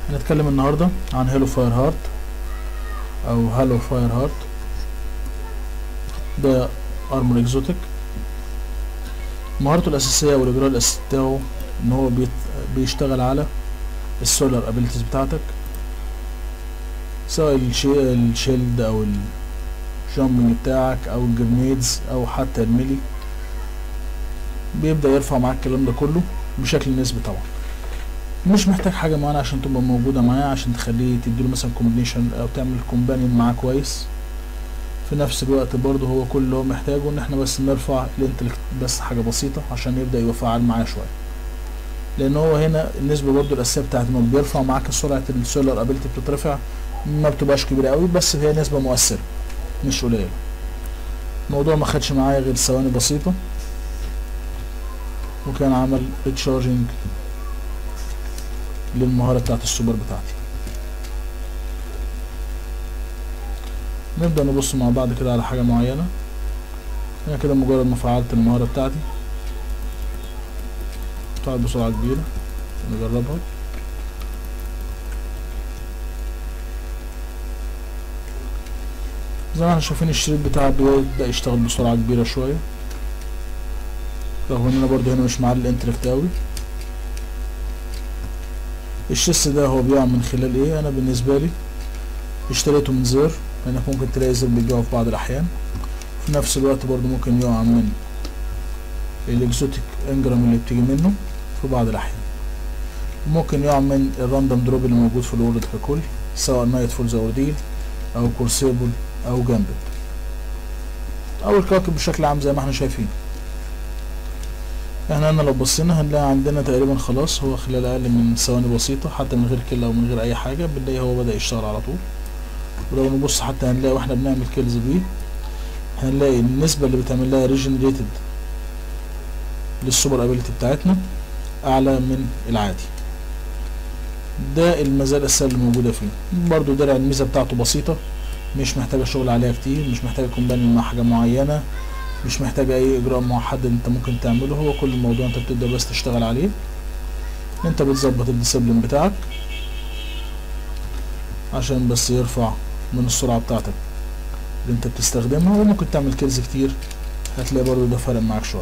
هنتكلم النهارده عن هيلو فاير هارت او هالو فاير هارت ده ارمور اكزوتيك مهارته الاساسيه والاجراء الاساسي بتاعه ان هو بيت بيشتغل على السولار ابيلتيز بتاعتك سواء الشي الشيلد او الجامبنج بتاعك او الجرنيدز او حتى الميلي بيبدا يرفع معاك الكلام ده كله بشكل نسبي طبعا مش محتاج حاجه معينه عشان تبقى موجوده معاه عشان تخليه تديله مثلا كومبينيشن او تعمل كومبانيون معاه كويس في نفس الوقت برضه هو كل اللي هو محتاجه ان احنا بس نرفع الانتلكت بس حاجه بسيطه عشان يبدا يبقى فعال معاه شويه لان هو هنا النسبه برضه الاساسيه بتاعت انه بيرفع معاك سرعه السولار ابيلتي بتترفع ما بتبقاش كبيره قوي بس هي نسبه مؤثره مش قليله الموضوع ما خدش معايا غير ثواني بسيطه وكان عمل ريتشارجنج للمهارة بتاعت السوبر بتاعتي نبدأ نبص مع بعض كده على حاجة معينة هنا كده مجرد ما فعلت المهارة بتاعتي طلعت بسرعة كبيرة نجربها زي ما احنا شايفين الشريط بتاعي بيبدأ يشتغل بسرعة كبيرة شوية رغم ان انا برضه هنا مش معلي الانتركت اوي الشيس ده هو بيقع من خلال ايه انا بالنسبه لي اشتريته من زر لانك ممكن تلاقي زر بيبيعه في بعض الاحيان في نفس الوقت برضو ممكن يقع من الاكزوتيك انجرام اللي بتيجي منه في بعض الاحيان ممكن يقع من الراندوم دروب اللي موجود في الورد ككل سواء نايت فول زورديل او كورسيبل او جامبت او الكواكب بشكل عام زي ما احنا شايفين احنا هنا لو بصينا هنلاقي عندنا تقريبا خلاص هو خلال اقل من ثواني بسيطة حتى من غير كل او من غير اي حاجة بنلاقي هو بدأ يشتغل على طول ولو نبص حتى هنلاقي واحنا بنعمل كيلز بيه هنلاقي النسبة اللي بتعمل لها ريجنريتد للسوبر ابيلتي بتاعتنا اعلى من العادي ده المزايا الاساسية اللي موجودة فيه برضو درع الميزة بتاعته بسيطة مش محتاجة شغل عليها كتير مش محتاجة كومبانيون مع حاجة معينة مش محتاج اي اجراء موحد انت ممكن تعمله هو كل الموضوع انت بتبدا بس تشتغل عليه انت بتظبط الديسيبلين بتاعك عشان بس يرفع من السرعه بتاعتك اللي انت بتستخدمها وممكن تعمل كيلز كتير هتلاقي برضو ده فرق معاك شويه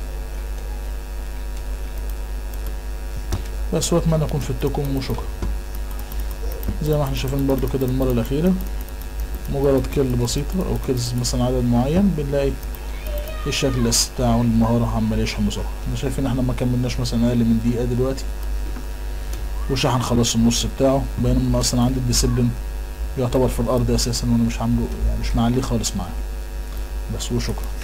بس واتمنى اكون فدتكم وشكرا زي ما احنا شايفين برضو كده المره الاخيره مجرد كيل بسيطه او كيلز مثلا عدد معين بنلاقي الشكل الاساسي بتاعه المهارة عمال يشحن بسرعة احنا شايفين احنا ما كملناش مثلا اقل من دقيقة دلوقتي وشحن خلاص النص بتاعه بينما اصلا عندي الديسيبلين يعتبر في الارض اساسا وانا مش عامله يعني مش معليه خالص معاه بس وشكرا